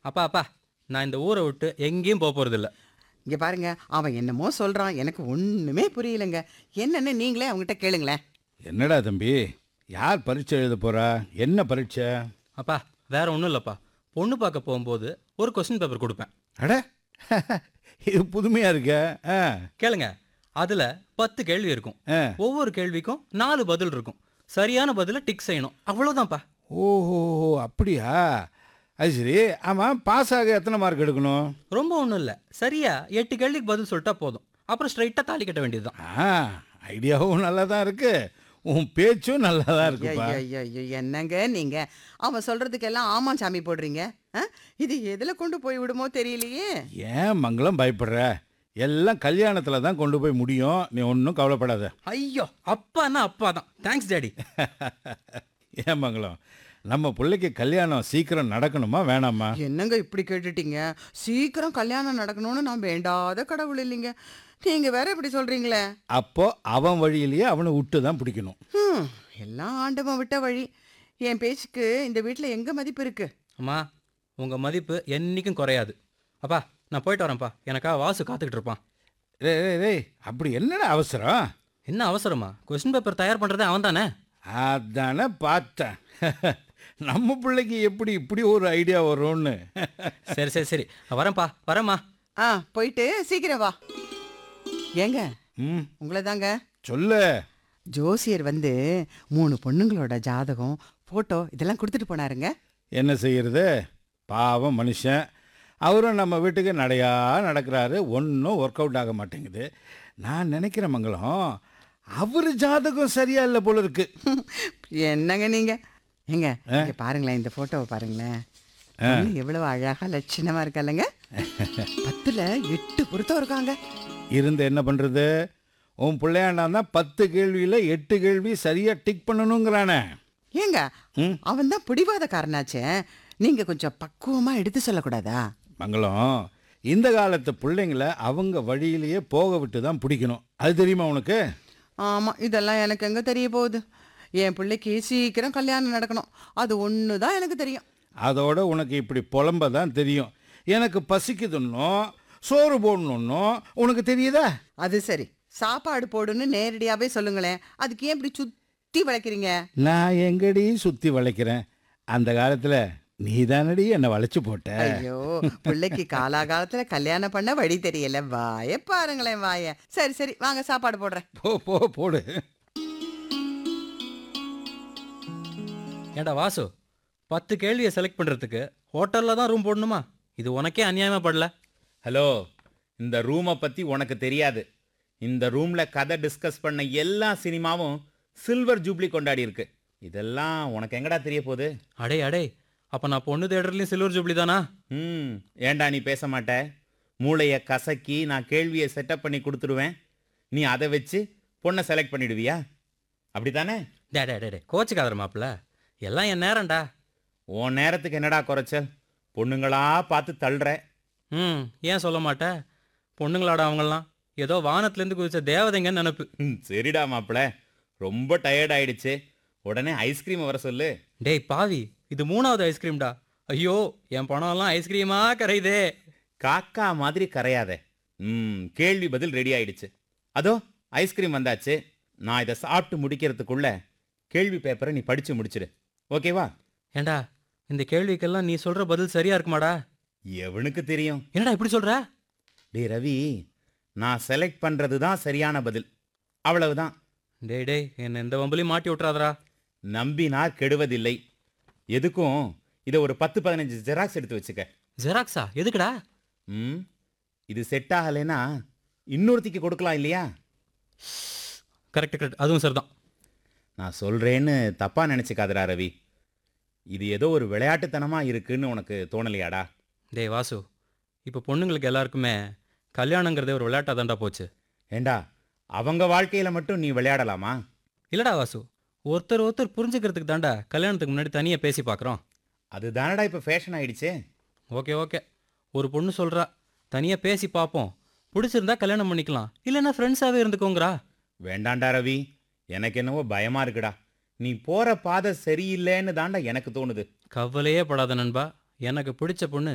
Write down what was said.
அப்பா அப்பா நான் இந்த ஊரை விட்டு எங்கேயும் போக போகிறதில்ல இங்க பாருங்க அவன் என்னமோ சொல்றான் எனக்கு ஒண்ணுமே புரியலங்க என்னன்னு நீங்களே அவங்ககிட்ட கேளுங்களேன் என்னடா தம்பி யார் பரீட்சை எழுத போறா என்ன பரீட்சை அப்பா வேற ஒன்றும் இல்லைப்பா பொண்ணு பார்க்க போகும்போது ஒரு கொஸ்டின் பேப்பர் கொடுப்பேன் அட இது புதுமையா இருக்க ஆ கேளுங்க அதில் பத்து கேள்வி இருக்கும் ஆ. ஒவ்வொரு கேள்விக்கும் நாலு பதில் இருக்கும் சரியான பதிலை டிக் செய்யணும் அவ்வளோதான்ப்பா ஓஹோ அப்படியா அது சரி ஆமாம் பாஸ் ஆக எத்தனை மார்க் எடுக்கணும் ரொம்ப ஒன்றும் இல்லை சரியா எட்டு கேள்விக்கு பதில் சொல்லிட்டா போதும் அப்புறம் ஸ்ட்ரைட்டாக தாலி கட்ட வேண்டியதுதான் ஆ ஐடியாவும் நல்லா தான் இருக்கு உன் பேச்சும் நல்லா தான் இருக்குப்பா ஐயோ, ஐயோ, என்னங்க நீங்க அவன் சொல்றதுக்கெல்லாம் ஆமா சாமி போடுறீங்க ஆ? இது எதுல கொண்டு போய் விடுமோ தெரியலையே ஏன் மங்களம் பயப்படுற எல்லாம் கல்யாணத்தில் தான் கொண்டு போய் முடியும் நீ ஒன்றும் கவலைப்படாத ஐயோ அப்பான்னா அப்பா தான் தேங்க்ஸ் டேடி ஏன் மங்களம் நம்ம பிள்ளைக்கு கல்யாணம் சீக்கிரம் நடக்கணுமா வேணாமா என்னங்க இப்படி கேட்டுட்டீங்க சீக்கிரம் கல்யாணம் நடக்கணும்னு நான் வேண்டாத கடவுள் இல்லைங்க நீங்க வேற இப்படி சொல்றீங்களே அப்போ அவன் வழியிலேயே அவனை விட்டு தான் பிடிக்கணும் ஹம், எல்லாம் ஆண்டவன் விட்ட வழி என் பேச்சுக்கு இந்த வீட்டில் எங்க மதிப்பு இருக்கு அம்மா உங்கள் மதிப்பு என்னைக்கும் குறையாது அப்பா நான் போயிட்டு வரேன்ப்பா எனக்காக வாசு காத்துக்கிட்டு இருப்பான் டேய் டேய், டேய் அப்படி என்னடா அவசரம் என்ன அவசரமா கொஸ்டின் பேப்பர் தயார் பண்ணுறதே அவன் தானே அதானே பார்த்தேன் நம்ம பிள்ளைக்கு எப்படி இப்படி ஒரு ஐடியா வரும்னு சரி சரி சரி வரேன்ப்பா வரேம்மா ஆ போயிட்டு சீக்கிரம் வா ஏங்க ம் உங்களை தாங்க சொல்லு ஜோசியர் வந்து மூணு பொண்ணுங்களோட ஜாதகம் ஃபோட்டோ இதெல்லாம் கொடுத்துட்டு போனாருங்க என்ன செய்யறது பாவம் மனுஷன் அவரும் நம்ம வீட்டுக்கு நடையா நடக்கிறாரு ஒன்றும் ஒர்க் அவுட் ஆக மாட்டேங்குது நான் நினைக்கிற மங்களம் அவர் ஜாதகம் சரியா இல்லை போல இருக்கு என்னங்க நீங்க ஏங்க இங்க பாருங்களேன் இந்த போட்டோவை பாருங்களேன் பொண்ணு எவ்வளவு அழகா லட்சணமா இருக்கால்லங்க பத்துல எட்டு பொருத்தம் இருக்காங்க இருந்து என்ன பண்ணுறது உன் பிள்ளையாண்டா தான் பத்து கேள்வியில் எட்டு கேள்வி சரியாக டிக் பண்ணணுங்கிறானே ஏங்க ம். அவன் தான் பிடிவாதக்காரனாச்சே நீங்க கொஞ்சம் பக்குவமா எடுத்து சொல்லக்கூடாதா மங்களம் இந்த காலத்து பிள்ளைங்கள அவங்க வழியிலேயே போக விட்டு தான் பிடிக்கணும் அது தெரியுமா உனக்கு ஆமா இதெல்லாம் எனக்கு எங்க தெரிய போகுது என் பிள்ளைக்கு சீக்கிரம் கல்யாணம் நடக்கணும் அது ஒன்று தான் எனக்கு தெரியும் அதோட உனக்கு இப்படி புலம்ப தான் தெரியும் எனக்கு பசிக்குதுன்னோ சோறு போடணுன்னோ உனக்கு தெரியுதா அது சரி சாப்பாடு போடுன்னு நேரடியாவே சொல்லுங்களேன் அதுக்கு ஏன் இப்படி சுத்தி வளைக்கிறீங்க நான் எங்கடி சுற்றி வளைக்கிறேன் அந்த காலத்தில் நீ தானடி என்னை வளைச்சு போட்ட ஐயோ பிள்ளைக்கு காலாகாலத்துல கல்யாணம் பண்ண வழி தெரியல வாய பாருங்களேன் வாய சரி சரி வாங்க சாப்பாடு போடுறேன் போ போ போடு ஏண்டா வாசு பத்து கேள்வியை செலக்ட் பண்ணுறதுக்கு ஹோட்டலில் தான் ரூம் போடணுமா இது உனக்கே அநியாயமா படல ஹலோ இந்த ரூமை பற்றி உனக்கு தெரியாது இந்த ரூமில் கதை டிஸ்கஸ் பண்ண எல்லா சினிமாவும் சில்வர் ஜூப்ளி கொண்டாடி இருக்கு இதெல்லாம் உனக்கு எங்கடா தெரிய போகுது அடே அடே அப்போ நான் பொண்ணு தேட்டர்லேயும் சில்வர் ஜூப்ளி தானா ம் ஏன்டா நீ பேச மாட்ட மூளையை கசக்கி நான் கேள்வியை செட்டப் பண்ணி கொடுத்துடுவேன் நீ அதை வச்சு பொண்ணை செலக்ட் பண்ணிடுவியா அப்படித்தானே டே டே டே டே கோச்சுக்காதர மாப்பிள்ள எல்லாம் என் நேரம்டா உன் நேரத்துக்கு என்னடா குறைச்சல் பொண்ணுங்களா பார்த்து தள்ளுற ம் ஏன் சொல்ல மாட்ட பொண்ணுங்களாடா அவங்கெல்லாம் ஏதோ வானத்துலேருந்து குதிச்ச தேவதைங்கன்னு நினப்பு ம், சரிடா மாப்பிள ரொம்ப டயர்ட் ஆயிடுச்சு உடனே ஐஸ்கிரீம் வர சொல்லு டேய் பாவி இது மூணாவது ஐஸ்கிரீம்டா ஐயோ என் பணம்லாம் ஐஸ்கிரீமா கரையுதே காக்கா மாதிரி கரையாத ம் கேள்வி பதில் ரெடி ஆயிடுச்சு அதோ ஐஸ்கிரீம் வந்தாச்சு நான் இதை சாப்பிட்டு முடிக்கிறதுக்குள்ள கேள்வி பேப்பரை நீ படிச்சு முடிச்சிடு ஓகேவா ஏண்டா இந்த கேள்விக்கெல்லாம் நீ சொல்கிற பதில் சரியா இருக்குமாடா எவனுக்கு தெரியும் என்னடா இப்படி சொல்கிற டேய் ரவி நான் செலக்ட் பண்றது தான் சரியான பதில் அவ்வளவுதான் டேய் டேய் என்னை எந்த வம்பலையும் மாட்டி விட்றாதடா நம்பினார் கெடுவதில்லை எதுக்கும் இதை ஒரு பத்து பதினஞ்சு ஜெராக்ஸ் எடுத்து வச்சுக்க ஜெராக்ஸா எதுக்குடா ம் இது செட் ஆகலைன்னா இன்னொருத்திக்கு கொடுக்கலாம் இல்லையா கரெக்ட் கரெக்ட் அதுவும் சரிதான் நான் சொல்றேன்னு தப்பா நினைச்சுக்காதடா ரவி இது ஏதோ ஒரு விளையாட்டுத்தனமா இருக்குன்னு உனக்கு தோணலையாடா டேய் வாசு இப்போ பொண்ணுங்களுக்கு எல்லாருக்குமே கல்யாணங்கிறதே ஒரு விளையாட்டாக தான்டா போச்சு ஏண்டா அவங்க வாழ்க்கையில மட்டும் நீ விளையாடலாமா இல்லடா வாசு ஒருத்தர் ஒருத்தர் புரிஞ்சுக்கிறதுக்கு தான்டா கல்யாணத்துக்கு முன்னாடி தனியாக பேசி பார்க்குறோம் அதுதானடா இப்போ ஃபேஷன் ஆயிடுச்சே ஓகே ஓகே ஒரு பொண்ணு சொல்கிறா தனியாக பேசி பார்ப்போம் பிடிச்சிருந்தா கல்யாணம் பண்ணிக்கலாம் இல்லைன்னா ஃப்ரெண்ட்ஸாகவே இருந்துக்கோங்கறா வேண்டாண்டா ரவி எனக்கு என்னவோ பயமா இருக்குடா நீ போற பாதை சரியில்லைன்னு தாண்டா எனக்கு தோணுது கவலையே படாத நண்பா எனக்கு பிடிச்ச பொண்ணு